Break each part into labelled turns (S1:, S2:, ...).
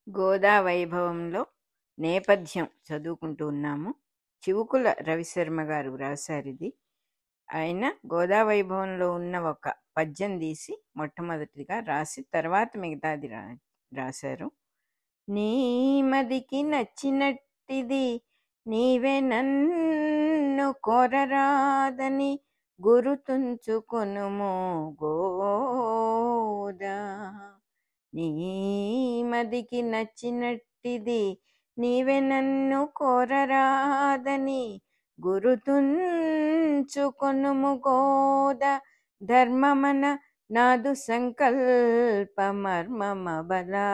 S1: గోదా వైభవంలో నేపథ్యం చదువుకుంటూ ఉన్నాము చివుకుల రవిశర్మ గారు వ్రాసారు ఇది ఆయన గోదా వైభవంలో ఉన్న ఒక పద్యం తీసి మొట్టమొదటిగా రాసి తర్వాత మిగతాది రా రాశారు నీ మదికి నచ్చినట్టిది నీవే నన్ను కోరరాదని గురుతుంచుకొనుము గోదా నీ మదికి నచ్చినట్టిది నీవే నన్ను కోరరాదని గురుతుంచుకొనుము గోద ధర్మమన నాదు సంకల్పమర్మమబలా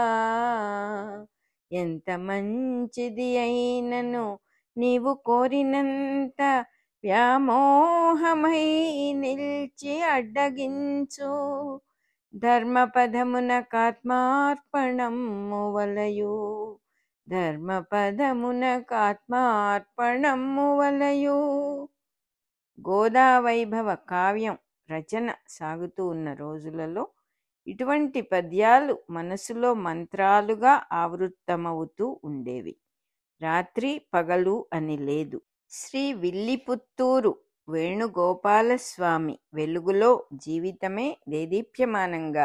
S1: ఎంత మంచిది అయినను నీవు కోరినంత వ్యామోహమై నిల్చి అడ్డగించు ధర్మపదమున కాత్మార్పణము వలయు ధర్మపదమున కాత్మార్పణము వలయు గోదా వైభవ కావ్యం రచన సాగుతూ ఉన్న రోజులలో ఇటువంటి పద్యాలు మనసులో మంత్రాలుగా ఆవృత్తమవుతూ ఉండేవి రాత్రి పగలు అని లేదు శ్రీ విల్లిపుత్తూరు వేణుగోపాలస్వామి వెలుగులో జీవితమే దేదీప్యమానంగా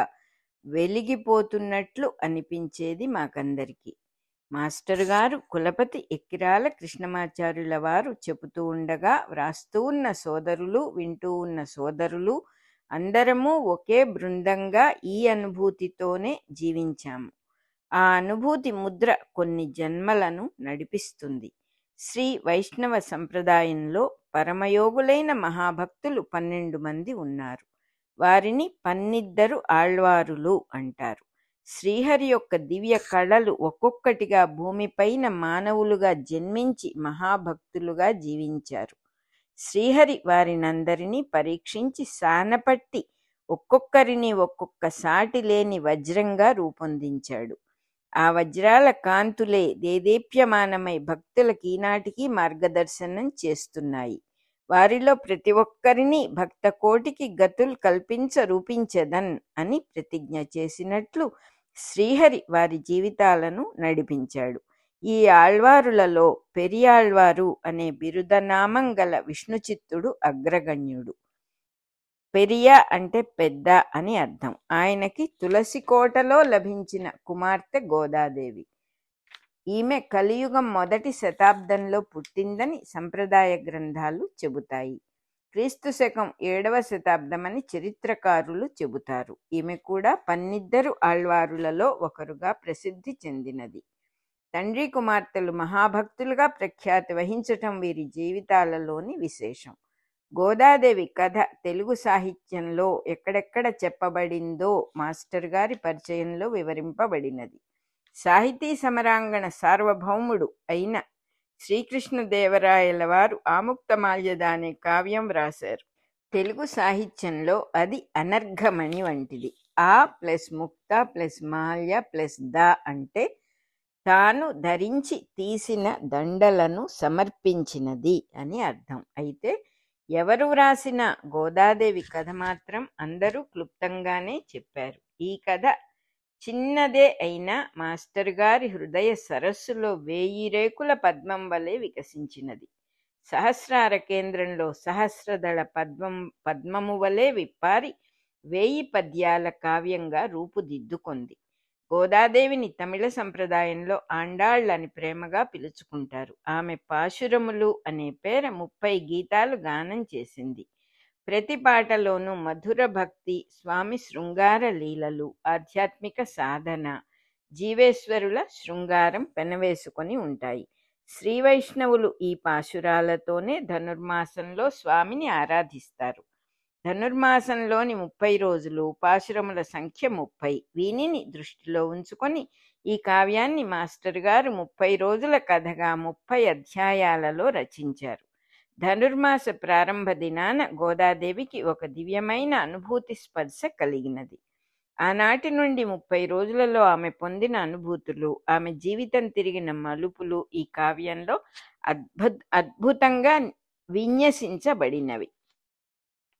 S1: వెలిగిపోతున్నట్లు అనిపించేది మాకందరికీ మాస్టర్ గారు కులపతి ఎక్కిరాల కృష్ణమాచార్యుల వారు చెబుతూ ఉండగా వ్రాస్తూ ఉన్న సోదరులు వింటూ ఉన్న సోదరులు అందరము ఒకే బృందంగా ఈ అనుభూతితోనే జీవించాము ఆ అనుభూతి ముద్ర కొన్ని జన్మలను నడిపిస్తుంది శ్రీ వైష్ణవ సంప్రదాయంలో పరమయోగులైన మహాభక్తులు పన్నెండు మంది ఉన్నారు వారిని పన్నిద్దరు ఆళ్వారులు అంటారు శ్రీహరి యొక్క దివ్య కళలు ఒక్కొక్కటిగా భూమిపైన మానవులుగా జన్మించి మహాభక్తులుగా జీవించారు శ్రీహరి వారినందరినీ పరీక్షించి సానపట్టి ఒక్కొక్కరిని ఒక్కొక్క సాటి లేని వజ్రంగా రూపొందించాడు ఆ వజ్రాల కాంతులే దేదీప్యమానమై భక్తులకి ఈనాటికి మార్గదర్శనం చేస్తున్నాయి వారిలో ప్రతి ఒక్కరిని భక్త కోటికి గతులు కల్పించ రూపించదన్ అని ప్రతిజ్ఞ చేసినట్లు శ్రీహరి వారి జీవితాలను నడిపించాడు ఈ ఆళ్వారులలో పెరియాళ్వారు అనే బిరుదనామం గల విష్ణుచిత్తుడు అగ్రగణ్యుడు పెరియ అంటే పెద్ద అని అర్థం ఆయనకి తులసి కోటలో లభించిన కుమార్తె గోదాదేవి ఈమె కలియుగం మొదటి శతాబ్దంలో పుట్టిందని సంప్రదాయ గ్రంథాలు చెబుతాయి క్రీస్తు శకం ఏడవ శతాబ్దమని చరిత్రకారులు చెబుతారు ఈమె కూడా పన్నిద్దరు ఆళ్వారులలో ఒకరుగా ప్రసిద్ధి చెందినది తండ్రి కుమార్తెలు మహాభక్తులుగా ప్రఖ్యాతి వహించటం వీరి జీవితాలలోని విశేషం గోదాదేవి కథ తెలుగు సాహిత్యంలో ఎక్కడెక్కడ చెప్పబడిందో మాస్టర్ గారి పరిచయంలో వివరింపబడినది సాహితీ సమరాంగణ సార్వభౌముడు అయిన శ్రీకృష్ణదేవరాయల వారు ఆముక్తమాల్యద అనే కావ్యం వ్రాశారు తెలుగు సాహిత్యంలో అది అనర్ఘమణి వంటిది ఆ ప్లస్ ముక్త ప్లస్ మాల్య ప్లస్ ద అంటే తాను ధరించి తీసిన దండలను సమర్పించినది అని అర్థం అయితే ఎవరు వ్రాసిన గోదాదేవి కథ మాత్రం అందరూ క్లుప్తంగానే చెప్పారు ఈ కథ చిన్నదే అయినా మాస్టర్ గారి హృదయ సరస్సులో వేయి రేకుల పద్మం వలె వికసించినది సహస్రార కేంద్రంలో సహస్రదళ పద్మం పద్మము వలె విప్పారి వేయి పద్యాల కావ్యంగా రూపుదిద్దుకొంది గోదాదేవిని తమిళ సంప్రదాయంలో ఆండాళ్ళని ప్రేమగా పిలుచుకుంటారు ఆమె పాశురములు అనే పేర ముప్పై గీతాలు గానం చేసింది ప్రతి పాటలోనూ మధుర భక్తి స్వామి శృంగార లీలలు ఆధ్యాత్మిక సాధన జీవేశ్వరుల శృంగారం పెనవేసుకొని ఉంటాయి శ్రీ వైష్ణవులు ఈ పాశురాలతోనే ధనుర్మాసంలో స్వామిని ఆరాధిస్తారు ధనుర్మాసంలోని ముప్పై రోజులు ఉపాశ్రముల సంఖ్య ముప్పై వీనిని దృష్టిలో ఉంచుకొని ఈ కావ్యాన్ని మాస్టర్ గారు ముప్పై రోజుల కథగా ముప్పై అధ్యాయాలలో రచించారు ధనుర్మాస ప్రారంభ దినాన గోదాదేవికి ఒక దివ్యమైన అనుభూతి స్పర్శ కలిగినది ఆనాటి నుండి ముప్పై రోజులలో ఆమె పొందిన అనుభూతులు ఆమె జీవితం తిరిగిన మలుపులు ఈ కావ్యంలో అద్భుత అద్భుతంగా విన్యసించబడినవి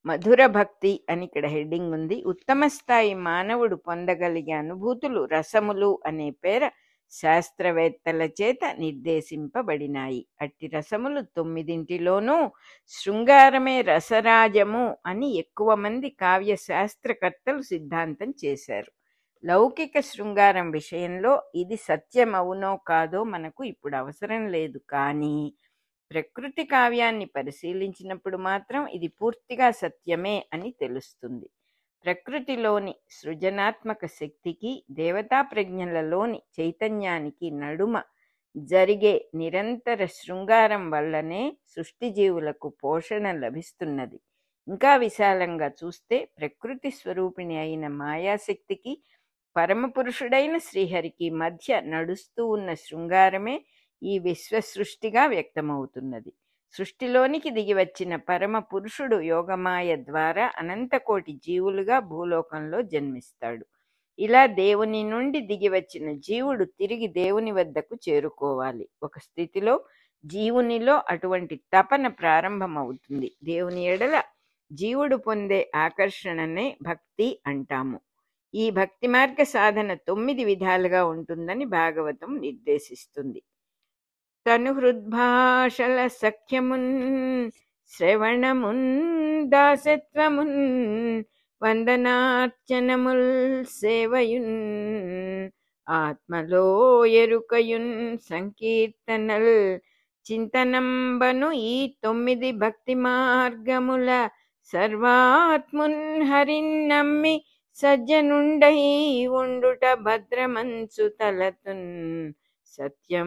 S1: మధుర భక్తి అని ఇక్కడ హెడ్డింగ్ ఉంది ఉత్తమ స్థాయి మానవుడు పొందగలిగే అనుభూతులు రసములు అనే పేర శాస్త్రవేత్తల చేత నిర్దేశింపబడినాయి అట్టి రసములు తొమ్మిదింటిలోనూ శృంగారమే రసరాజము అని ఎక్కువ మంది కావ్య శాస్త్రకర్తలు సిద్ధాంతం చేశారు లౌకిక శృంగారం విషయంలో ఇది సత్యమవునో కాదో మనకు ఇప్పుడు అవసరం లేదు కానీ ప్రకృతి కావ్యాన్ని పరిశీలించినప్పుడు మాత్రం ఇది పూర్తిగా సత్యమే అని తెలుస్తుంది ప్రకృతిలోని సృజనాత్మక శక్తికి దేవతా ప్రజ్ఞలలోని చైతన్యానికి నడుమ జరిగే నిరంతర శృంగారం వల్లనే సృష్టి జీవులకు పోషణ లభిస్తున్నది ఇంకా విశాలంగా చూస్తే ప్రకృతి స్వరూపిణి అయిన మాయాశక్తికి పరమపురుషుడైన శ్రీహరికి మధ్య నడుస్తూ ఉన్న శృంగారమే ఈ విశ్వ సృష్టిగా వ్యక్తమవుతున్నది సృష్టిలోనికి దిగి వచ్చిన పరమ పురుషుడు యోగమాయ ద్వారా అనంతకోటి జీవులుగా భూలోకంలో జన్మిస్తాడు ఇలా దేవుని నుండి దిగి వచ్చిన జీవుడు తిరిగి దేవుని వద్దకు చేరుకోవాలి ఒక స్థితిలో జీవునిలో అటువంటి తపన ప్రారంభమవుతుంది దేవుని ఎడల జీవుడు పొందే ఆకర్షణనే భక్తి అంటాము ఈ భక్తి మార్గ సాధన తొమ్మిది విధాలుగా ఉంటుందని భాగవతం నిర్దేశిస్తుంది తను హృద్భాషల సఖ్యమున్ శ్రవణమున్ దాసత్వమున్ వందనార్చనముల్ సేవయున్ ఆత్మలో ఎరుకయున్ సంకీర్తనల్ చింతనంబను ఈ తొమ్మిది భక్తి మార్గముల సర్వాత్మున్ హరిన్నమ్మి సజ్జనుండై ఉండుట భద్రమంచు తలతున్ సత్యం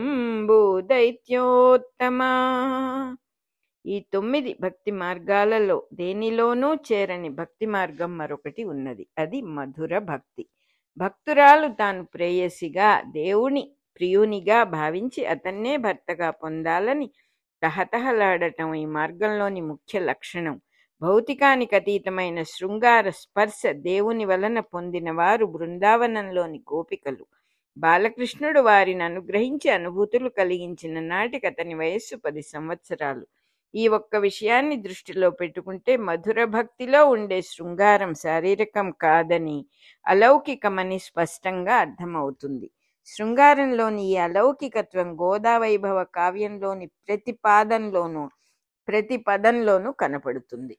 S1: దైత్యోత్తమా ఈ తొమ్మిది భక్తి మార్గాలలో దేనిలోనూ చేరని భక్తి మార్గం మరొకటి ఉన్నది అది మధుర భక్తి భక్తురాలు తాను ప్రేయసిగా దేవుని ప్రియునిగా భావించి అతన్నే భర్తగా పొందాలని తహతహలాడటం ఈ మార్గంలోని ముఖ్య లక్షణం భౌతికానికి అతీతమైన శృంగార స్పర్శ దేవుని వలన పొందిన వారు బృందావనంలోని గోపికలు బాలకృష్ణుడు వారిని అనుగ్రహించి అనుభూతులు కలిగించిన నాటికి అతని వయస్సు పది సంవత్సరాలు ఈ ఒక్క విషయాన్ని దృష్టిలో పెట్టుకుంటే మధుర భక్తిలో ఉండే శృంగారం శారీరకం కాదని అలౌకికమని స్పష్టంగా అర్థమవుతుంది శృంగారంలోని ఈ అలౌకికత్వం గోదావైభవ కావ్యంలోని ప్రతి పాదంలోనూ ప్రతి పదంలోనూ కనపడుతుంది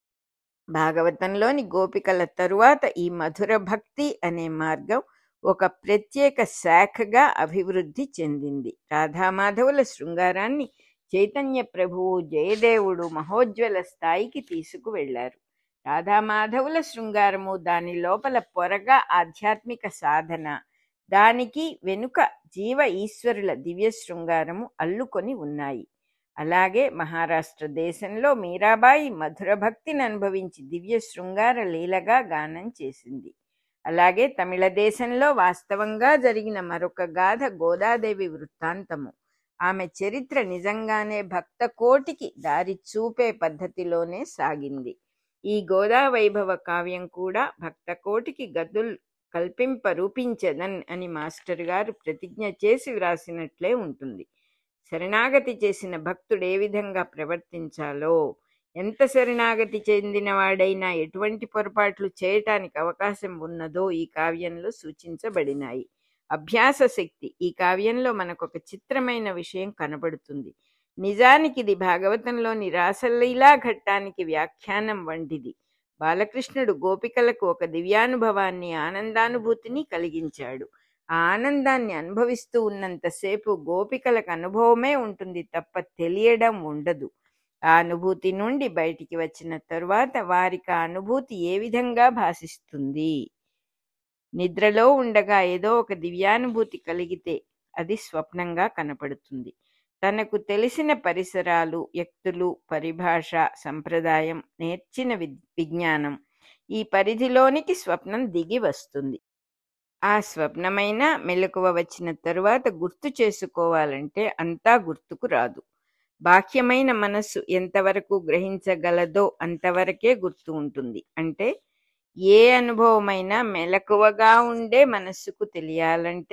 S1: భాగవతంలోని గోపికల తరువాత ఈ మధుర భక్తి అనే మార్గం ఒక ప్రత్యేక శాఖగా అభివృద్ధి చెందింది రాధామాధవుల శృంగారాన్ని చైతన్య ప్రభువు జయదేవుడు మహోజ్వల స్థాయికి తీసుకువెళ్లారు రాధామాధవుల శృంగారము దాని లోపల పొరగా ఆధ్యాత్మిక సాధన దానికి వెనుక జీవ ఈశ్వరుల దివ్య శృంగారము అల్లుకొని ఉన్నాయి అలాగే మహారాష్ట్ర దేశంలో మీరాబాయి మధుర భక్తిని అనుభవించి దివ్య శృంగార లీలగా గానం చేసింది అలాగే తమిళ దేశంలో వాస్తవంగా జరిగిన మరొక గాథ గోదాదేవి వృత్తాంతము ఆమె చరిత్ర నిజంగానే భక్త కోటికి దారి చూపే పద్ధతిలోనే సాగింది ఈ గోదా వైభవ కావ్యం కూడా భక్త కోటికి గదుల్ కల్పింప రూపించదన్ అని మాస్టర్ గారు ప్రతిజ్ఞ చేసి వ్రాసినట్లే ఉంటుంది శరణాగతి చేసిన భక్తుడు ఏ విధంగా ప్రవర్తించాలో ఎంత శరణాగతి చెందినవాడైనా ఎటువంటి పొరపాట్లు చేయటానికి అవకాశం ఉన్నదో ఈ కావ్యంలో సూచించబడినాయి అభ్యాస శక్తి ఈ కావ్యంలో మనకొక చిత్రమైన విషయం కనబడుతుంది నిజానికి ఇది భాగవతంలోని రాసలీలా ఘట్టానికి వ్యాఖ్యానం వంటిది బాలకృష్ణుడు గోపికలకు ఒక దివ్యానుభవాన్ని ఆనందానుభూతిని కలిగించాడు ఆ ఆనందాన్ని అనుభవిస్తూ ఉన్నంతసేపు గోపికలకు అనుభవమే ఉంటుంది తప్ప తెలియడం ఉండదు ఆ అనుభూతి నుండి బయటికి వచ్చిన తరువాత వారికి ఆ అనుభూతి ఏ విధంగా భాషిస్తుంది నిద్రలో ఉండగా ఏదో ఒక దివ్యానుభూతి కలిగితే అది స్వప్నంగా కనపడుతుంది తనకు తెలిసిన పరిసరాలు వ్యక్తులు పరిభాష సంప్రదాయం నేర్చిన విజ్ఞానం ఈ పరిధిలోనికి స్వప్నం దిగి వస్తుంది ఆ స్వప్నమైన మెలకువ వచ్చిన తరువాత గుర్తు చేసుకోవాలంటే అంతా గుర్తుకు రాదు బాహ్యమైన మనస్సు ఎంతవరకు గ్రహించగలదో అంతవరకే గుర్తు ఉంటుంది అంటే ఏ అనుభవమైనా మెలకువగా ఉండే మనస్సుకు తెలియాలంటే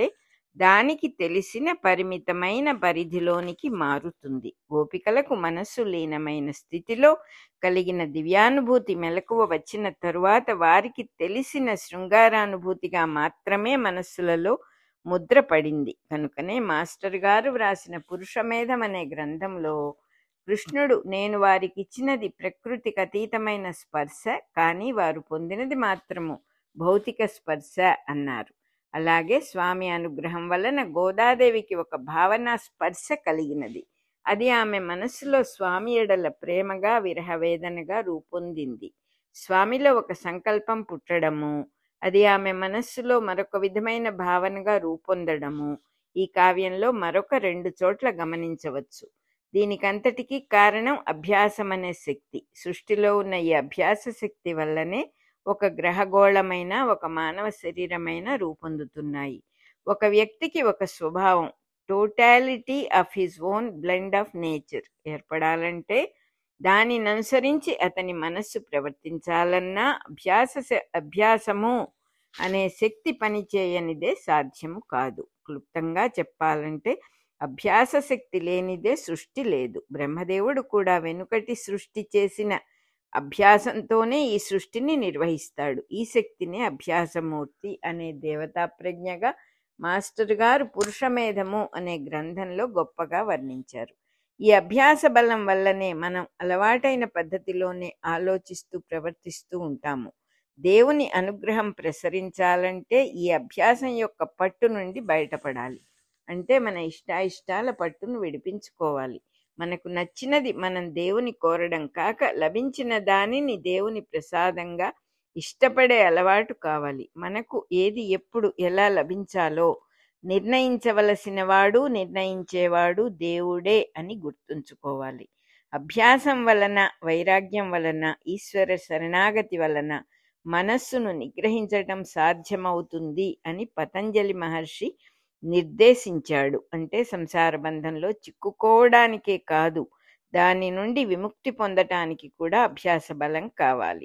S1: దానికి తెలిసిన పరిమితమైన పరిధిలోనికి మారుతుంది గోపికలకు మనస్సు లీనమైన స్థితిలో కలిగిన దివ్యానుభూతి మెలకువ వచ్చిన తరువాత వారికి తెలిసిన శృంగారానుభూతిగా మాత్రమే మనస్సులలో ముద్ర పడింది కనుకనే మాస్టర్ గారు వ్రాసిన పురుషమేధం అనే గ్రంథంలో కృష్ణుడు నేను వారికి ఇచ్చినది ప్రకృతికి అతీతమైన స్పర్శ కానీ వారు పొందినది మాత్రము భౌతిక స్పర్శ అన్నారు అలాగే స్వామి అనుగ్రహం వలన గోదాదేవికి ఒక భావన స్పర్శ కలిగినది అది ఆమె మనస్సులో స్వామి ఎడల ప్రేమగా విరహవేదనగా రూపొందింది స్వామిలో ఒక సంకల్పం పుట్టడము అది ఆమె మనస్సులో మరొక విధమైన భావనగా రూపొందడము ఈ కావ్యంలో మరొక రెండు చోట్ల గమనించవచ్చు దీనికంతటికీ కారణం అభ్యాసం అనే శక్తి సృష్టిలో ఉన్న ఈ అభ్యాస శక్తి వల్లనే ఒక గ్రహగోళమైన ఒక మానవ శరీరమైన రూపొందుతున్నాయి ఒక వ్యక్తికి ఒక స్వభావం totality of his own blend of nature ఏర్పడాలంటే దానిని అనుసరించి అతని మనస్సు ప్రవర్తించాలన్నా అభ్యాస శ- అభ్యాసము అనే శక్తి పనిచేయనిదే సాధ్యము కాదు క్లుప్తంగా చెప్పాలంటే అభ్యాస శక్తి లేనిదే సృష్టి లేదు బ్రహ్మదేవుడు కూడా వెనుకటి సృష్టి చేసిన అభ్యాసంతోనే ఈ సృష్టిని నిర్వహిస్తాడు ఈ శక్తిని అభ్యాసమూర్తి అనే దేవతా ప్రజ్ఞగా మాస్టర్ గారు పురుషమేధము అనే గ్రంథంలో గొప్పగా వర్ణించారు ఈ అభ్యాస బలం వల్లనే మనం అలవాటైన పద్ధతిలోనే ఆలోచిస్తూ ప్రవర్తిస్తూ ఉంటాము దేవుని అనుగ్రహం ప్రసరించాలంటే ఈ అభ్యాసం యొక్క పట్టు నుండి బయటపడాలి అంటే మన ఇష్టాయిష్టాల పట్టును విడిపించుకోవాలి మనకు నచ్చినది మనం దేవుని కోరడం కాక లభించిన దానిని దేవుని ప్రసాదంగా ఇష్టపడే అలవాటు కావాలి మనకు ఏది ఎప్పుడు ఎలా లభించాలో నిర్ణయించవలసిన వాడు నిర్ణయించేవాడు దేవుడే అని గుర్తుంచుకోవాలి అభ్యాసం వలన వైరాగ్యం వలన ఈశ్వర శరణాగతి వలన మనస్సును నిగ్రహించటం సాధ్యమవుతుంది అని పతంజలి మహర్షి నిర్దేశించాడు అంటే సంసార బంధంలో చిక్కుకోవడానికే కాదు దాని నుండి విముక్తి పొందటానికి కూడా అభ్యాస బలం కావాలి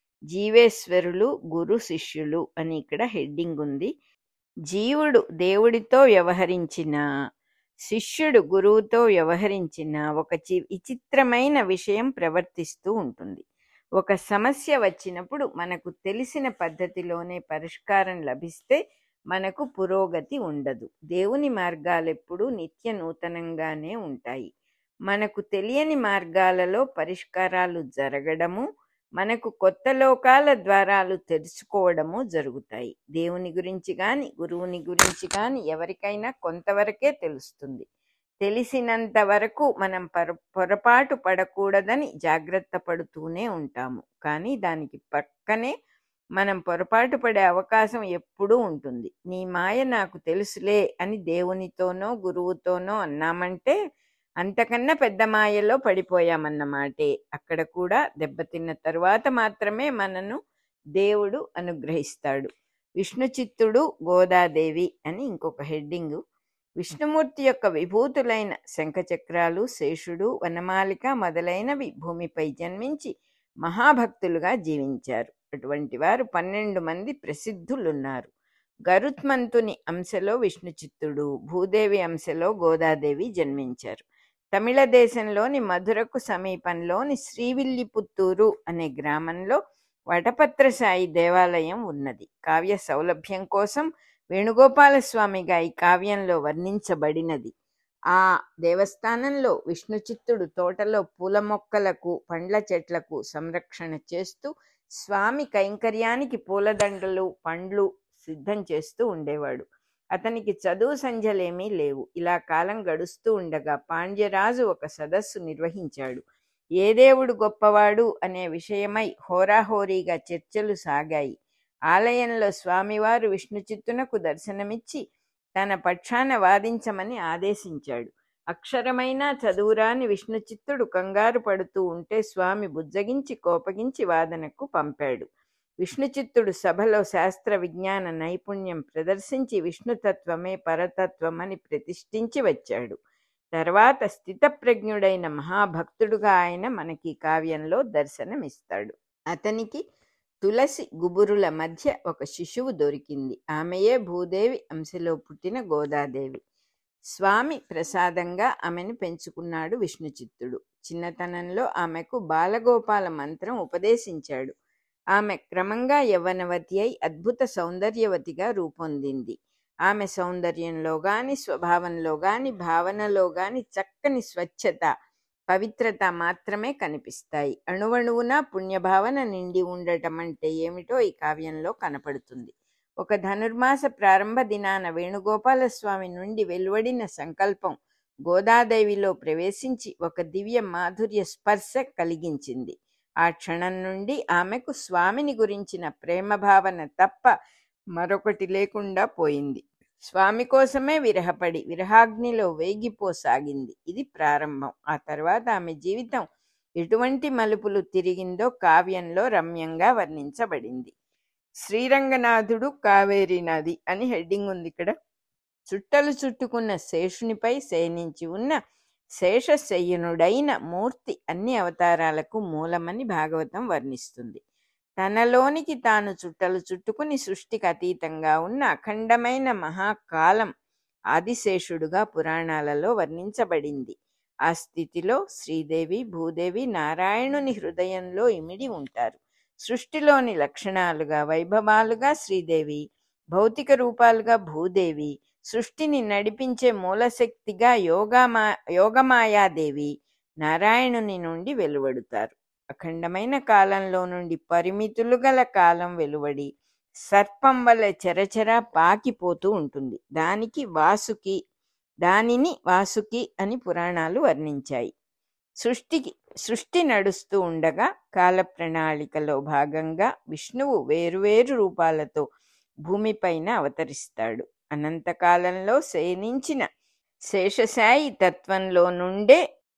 S1: జీవేశ్వరులు గురు శిష్యులు అని ఇక్కడ హెడ్డింగ్ ఉంది జీవుడు దేవుడితో వ్యవహరించిన శిష్యుడు గురువుతో వ్యవహరించిన ఒక చి- విచిత్రమైన విషయం ప్రవర్తిస్తూ ఉంటుంది ఒక సమస్య వచ్చినప్పుడు మనకు తెలిసిన పద్ధతిలోనే పరిష్కారం లభిస్తే మనకు పురోగతి ఉండదు దేవుని మార్గాలు ఎప్పుడూ నిత్య నూతనంగానే ఉంటాయి మనకు తెలియని మార్గాలలో పరిష్కారాలు జరగడము మనకు కొత్త లోకాల ద్వారాలు తెరుచుకోవడము జరుగుతాయి దేవుని గురించి కానీ గురువుని గురించి కానీ ఎవరికైనా కొంతవరకే తెలుస్తుంది తెలిసినంత వరకు మనం పర పొరపాటు పడకూడదని జాగ్రత్త పడుతూనే ఉంటాము కానీ దానికి పక్కనే మనం పొరపాటు పడే అవకాశం ఎప్పుడూ ఉంటుంది నీ మాయ నాకు తెలుసులే అని దేవునితోనో గురువుతోనో అన్నామంటే అంతకన్నా పెద్ద మాయలో పడిపోయామన్నమాటే అక్కడ కూడా దెబ్బతిన్న తరువాత మాత్రమే మనను దేవుడు అనుగ్రహిస్తాడు విష్ణు చిత్తుడు గోదాదేవి అని ఇంకొక హెడ్డింగు విష్ణుమూర్తి యొక్క విభూతులైన శంఖచక్రాలు శేషుడు వనమాలిక మొదలైనవి భూమిపై జన్మించి మహాభక్తులుగా జీవించారు అటువంటి వారు పన్నెండు మంది ప్రసిద్ధులున్నారు గరుత్మంతుని అంశలో విష్ణు చిత్తుడు భూదేవి అంశలో గోదాదేవి జన్మించారు తమిళ దేశంలోని మధురకు సమీపంలోని శ్రీవిల్లిపుత్తూరు అనే గ్రామంలో వటపత్ర సాయి దేవాలయం ఉన్నది కావ్య సౌలభ్యం కోసం వేణుగోపాల స్వామిగా ఈ కావ్యంలో వర్ణించబడినది ఆ దేవస్థానంలో విష్ణు చిత్తుడు తోటలో పూల మొక్కలకు పండ్ల చెట్లకు సంరక్షణ చేస్తూ స్వామి కైంకర్యానికి పూలదండలు పండ్లు సిద్ధం చేస్తూ ఉండేవాడు అతనికి చదువు సంధ్యలేమీ లేవు ఇలా కాలం గడుస్తూ ఉండగా పాండ్యరాజు ఒక సదస్సు నిర్వహించాడు ఏ దేవుడు గొప్పవాడు అనే విషయమై హోరాహోరీగా చర్చలు సాగాయి ఆలయంలో స్వామివారు విష్ణు చిత్తునకు దర్శనమిచ్చి తన పక్షాన వాదించమని ఆదేశించాడు అక్షరమైన చదువురాని విష్ణు చిత్తుడు కంగారు పడుతూ ఉంటే స్వామి బుజ్జగించి కోపగించి వాదనకు పంపాడు విష్ణు చిత్తుడు సభలో శాస్త్ర విజ్ఞాన నైపుణ్యం ప్రదర్శించి విష్ణుతత్వమే పరతత్వమని ప్రతిష్ఠించి వచ్చాడు తర్వాత స్థితప్రజ్ఞుడైన మహాభక్తుడుగా ఆయన మనకి ఈ కావ్యంలో దర్శనమిస్తాడు అతనికి తులసి గుబురుల మధ్య ఒక శిశువు దొరికింది ఆమెయే భూదేవి అంశలో పుట్టిన గోదాదేవి స్వామి ప్రసాదంగా ఆమెను పెంచుకున్నాడు విష్ణుచిత్తుడు చిన్నతనంలో ఆమెకు బాలగోపాల మంత్రం ఉపదేశించాడు ఆమె క్రమంగా యవ్వనవతి అయి అద్భుత సౌందర్యవతిగా రూపొందింది ఆమె సౌందర్యంలో గాని స్వభావంలో గాని భావనలో గాని చక్కని స్వచ్ఛత పవిత్రత మాత్రమే కనిపిస్తాయి అణువణువున పుణ్యభావన నిండి ఉండటం అంటే ఏమిటో ఈ కావ్యంలో కనపడుతుంది ఒక ధనుర్మాస ప్రారంభ దినాన వేణుగోపాలస్వామి నుండి వెలువడిన సంకల్పం గోదాదేవిలో ప్రవేశించి ఒక దివ్య మాధుర్య స్పర్శ కలిగించింది ఆ క్షణం నుండి ఆమెకు స్వామిని గురించిన ప్రేమ భావన తప్ప మరొకటి లేకుండా పోయింది స్వామి కోసమే విరహపడి విరహాగ్నిలో వేగిపోసాగింది ఇది ప్రారంభం ఆ తర్వాత ఆమె జీవితం ఎటువంటి మలుపులు తిరిగిందో కావ్యంలో రమ్యంగా వర్ణించబడింది శ్రీరంగనాథుడు కావేరి నది అని హెడ్డింగ్ ఉంది ఇక్కడ చుట్టలు చుట్టుకున్న శేషునిపై శయనించి ఉన్న శేషశయ్యనుడైన మూర్తి అన్ని అవతారాలకు మూలమని భాగవతం వర్ణిస్తుంది తనలోనికి తాను చుట్టలు చుట్టుకుని సృష్టికి అతీతంగా ఉన్న అఖండమైన మహాకాలం ఆదిశేషుడుగా పురాణాలలో వర్ణించబడింది ఆ స్థితిలో శ్రీదేవి భూదేవి నారాయణుని హృదయంలో ఇమిడి ఉంటారు సృష్టిలోని లక్షణాలుగా వైభవాలుగా శ్రీదేవి భౌతిక రూపాలుగా భూదేవి సృష్టిని నడిపించే మూలశక్తిగా యోగమా యోగమాయాదేవి నారాయణుని నుండి వెలువడుతారు అఖండమైన కాలంలో నుండి పరిమితులు గల కాలం వెలువడి సర్పం వల్ల చెరచెర పాకిపోతూ ఉంటుంది దానికి వాసుకి దానిని వాసుకి అని పురాణాలు వర్ణించాయి సృష్టికి సృష్టి నడుస్తూ ఉండగా కాల ప్రణాళికలో భాగంగా విష్ణువు వేరువేరు రూపాలతో భూమిపైన అవతరిస్తాడు అనంతకాలంలో శయనించిన శేషశాయి తత్వంలో నుండే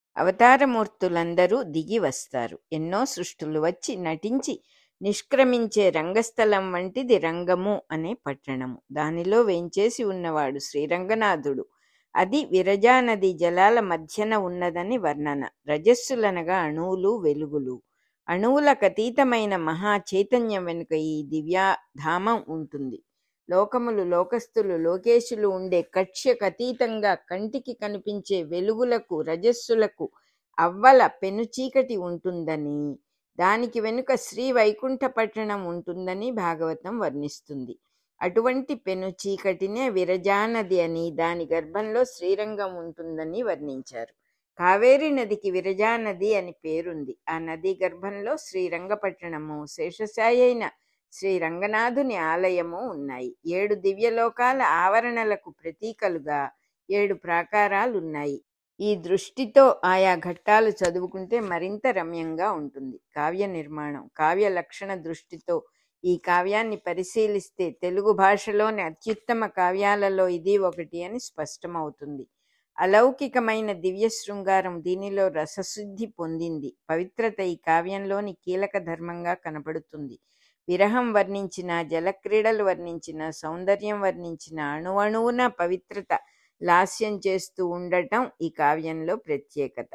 S1: అవతారమూర్తులందరూ దిగి వస్తారు ఎన్నో సృష్టులు వచ్చి నటించి నిష్క్రమించే రంగస్థలం వంటిది రంగము అనే పట్టణము దానిలో వేంచేసి ఉన్నవాడు శ్రీరంగనాథుడు అది విరజా నది జలాల మధ్యన ఉన్నదని వర్ణన రజస్సులనగా అణువులు వెలుగులు అణువులకు అతీతమైన మహా చైతన్యం వెనుక ఈ దివ్యాధామం ఉంటుంది లోకములు లోకస్తులు లోకేశులు ఉండే కక్ష్యకు అతీతంగా కంటికి కనిపించే వెలుగులకు రజస్సులకు అవ్వల పెనుచీకటి ఉంటుందని దానికి వెనుక శ్రీ వైకుంఠ పట్టణం ఉంటుందని భాగవతం వర్ణిస్తుంది అటువంటి పెను చీకటినే విరజానది అని దాని గర్భంలో శ్రీరంగం ఉంటుందని వర్ణించారు కావేరి నదికి విరజా నది అని పేరుంది ఆ నది గర్భంలో శ్రీరంగపట్టణము శేషశాయి అయిన శ్రీ రంగనాథుని ఆలయము ఉన్నాయి ఏడు దివ్యలోకాల ఆవరణలకు ప్రతీకలుగా ఏడు ప్రాకారాలు ఉన్నాయి ఈ దృష్టితో ఆయా ఘట్టాలు చదువుకుంటే మరింత రమ్యంగా ఉంటుంది కావ్య నిర్మాణం కావ్య లక్షణ దృష్టితో ఈ కావ్యాన్ని పరిశీలిస్తే తెలుగు భాషలోని అత్యుత్తమ కావ్యాలలో ఇది ఒకటి అని స్పష్టమవుతుంది అలౌకికమైన దివ్య శృంగారం దీనిలో రసశుద్ధి పొందింది పవిత్రత ఈ కావ్యంలోని కీలక ధర్మంగా కనపడుతుంది విరహం వర్ణించిన జలక్రీడలు వర్ణించిన సౌందర్యం వర్ణించిన అణువణువున పవిత్రత లాస్యం చేస్తూ ఉండటం ఈ కావ్యంలో ప్రత్యేకత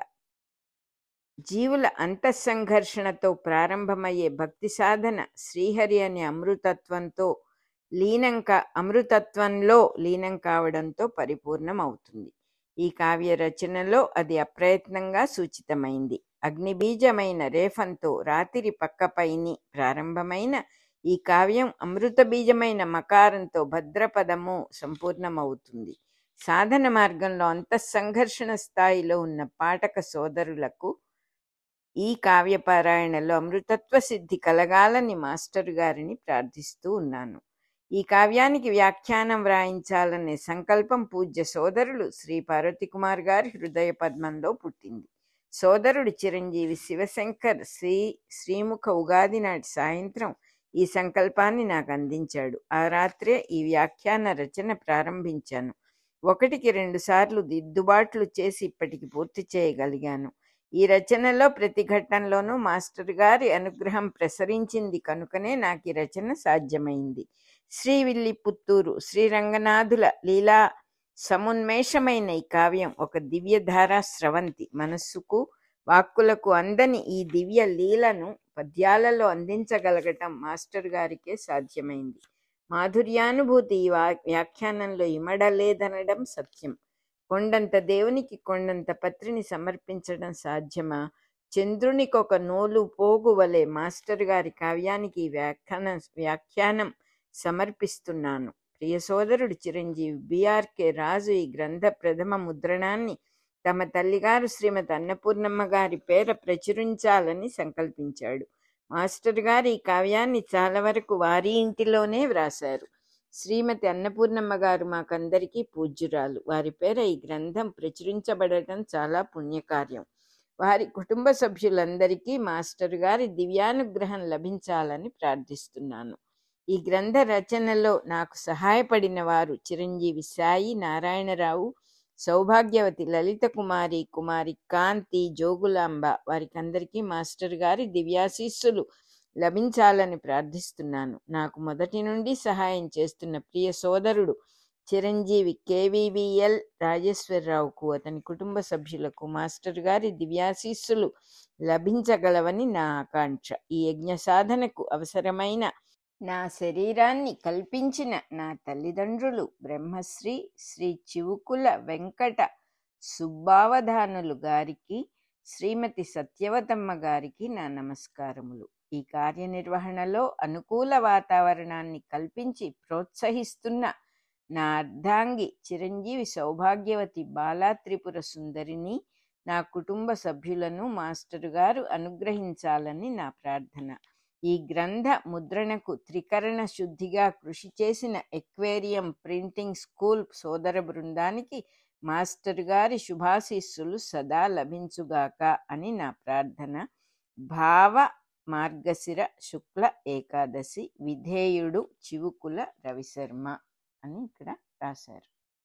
S1: జీవుల అంతఃసంఘర్షణతో ప్రారంభమయ్యే భక్తి సాధన శ్రీహరి అనే అమృతత్వంతో లీనం కా అమృతత్వంలో లీనం కావడంతో పరిపూర్ణమవుతుంది ఈ కావ్య రచనలో అది అప్రయత్నంగా సూచితమైంది అగ్నిబీజమైన రేఫంతో రాతిరి పక్కపైని ప్రారంభమైన ఈ కావ్యం అమృత బీజమైన మకారంతో భద్రపదము సంపూర్ణమవుతుంది సాధన మార్గంలో అంతఃసంఘర్షణ స్థాయిలో ఉన్న పాఠక సోదరులకు ఈ కావ్యపారాయణలో అమృతత్వ సిద్ధి కలగాలని మాస్టర్ గారిని ప్రార్థిస్తూ ఉన్నాను ఈ కావ్యానికి వ్యాఖ్యానం వ్రాయించాలనే సంకల్పం పూజ్య సోదరులు శ్రీ పార్వతి కుమార్ గారి హృదయ పద్మంలో పుట్టింది సోదరుడు చిరంజీవి శివశంకర్ శ్రీ శ్రీముఖ ఉగాది నాటి సాయంత్రం ఈ సంకల్పాన్ని నాకు అందించాడు ఆ రాత్రే ఈ వ్యాఖ్యాన రచన ప్రారంభించాను ఒకటికి రెండు సార్లు దిద్దుబాట్లు చేసి ఇప్పటికి పూర్తి చేయగలిగాను ఈ రచనలో ప్రతి ఘట్టంలోనూ మాస్టర్ గారి అనుగ్రహం ప్రసరించింది కనుకనే నాకు ఈ రచన సాధ్యమైంది శ్రీవిల్లి పుత్తూరు శ్రీరంగనాథుల లీలా సమున్మేషమైన ఈ కావ్యం ఒక దివ్యధార స్రవంతి మనస్సుకు వాక్కులకు అందని ఈ దివ్య లీలను పద్యాలలో అందించగలగటం మాస్టర్ గారికే సాధ్యమైంది మాధుర్యానుభూతి ఈ వా వ్యాఖ్యానంలో ఇమడలేదనడం సత్యం కొండంత దేవునికి కొండంత పత్రిని సమర్పించడం సాధ్యమా చంద్రునికొక నూలు పోగు వలె మాస్టర్ గారి కావ్యానికి ఈ వ్యాఖ్యానం వ్యాఖ్యానం సమర్పిస్తున్నాను ప్రియ సోదరుడు చిరంజీవి బిఆర్కే రాజు ఈ గ్రంథ ప్రథమ ముద్రణాన్ని తమ తల్లిగారు శ్రీమతి అన్నపూర్ణమ్మ గారి పేర ప్రచురించాలని సంకల్పించాడు మాస్టర్ గారు ఈ కావ్యాన్ని చాలా వరకు వారి ఇంటిలోనే వ్రాశారు శ్రీమతి అన్నపూర్ణమ్మ గారు మాకందరికీ పూజ్యురాలు వారి పేర ఈ గ్రంథం ప్రచురించబడటం చాలా పుణ్యకార్యం వారి కుటుంబ సభ్యులందరికీ మాస్టర్ గారి దివ్యానుగ్రహం లభించాలని ప్రార్థిస్తున్నాను ఈ గ్రంథ రచనలో నాకు సహాయపడిన వారు చిరంజీవి సాయి నారాయణరావు సౌభాగ్యవతి లలిత కుమారి కుమారి కాంతి జోగులాంబ వారికందరికీ మాస్టర్ గారి దివ్యాశీస్సులు లభించాలని ప్రార్థిస్తున్నాను నాకు మొదటి నుండి సహాయం చేస్తున్న ప్రియ సోదరుడు చిరంజీవి కేవీవీఎల్ రాజేశ్వరరావుకు అతని కుటుంబ సభ్యులకు మాస్టర్ గారి దివ్యాశీస్సులు లభించగలవని నా ఆకాంక్ష ఈ యజ్ఞ సాధనకు అవసరమైన నా శరీరాన్ని కల్పించిన నా తల్లిదండ్రులు బ్రహ్మశ్రీ శ్రీ చివుకుల వెంకట సుబ్బావధానులు గారికి శ్రీమతి సత్యవతమ్మ గారికి నా నమస్కారములు ఈ కార్యనిర్వహణలో అనుకూల వాతావరణాన్ని కల్పించి ప్రోత్సహిస్తున్న నా అర్ధాంగి చిరంజీవి సౌభాగ్యవతి బాలా త్రిపుర సుందరిని నా కుటుంబ సభ్యులను మాస్టర్ గారు అనుగ్రహించాలని నా ప్రార్థన ఈ గ్రంథ ముద్రణకు త్రికరణ శుద్ధిగా కృషి చేసిన ఎక్వేరియం ప్రింటింగ్ స్కూల్ సోదర బృందానికి మాస్టర్ గారి శుభాశీస్సులు సదా లభించుగాక అని నా ప్రార్థన భావ మార్గశిర శుక్ల ఏకాదశి విధేయుడు చివుకుల రవిశర్మ అని ఇక్కడ రాశారు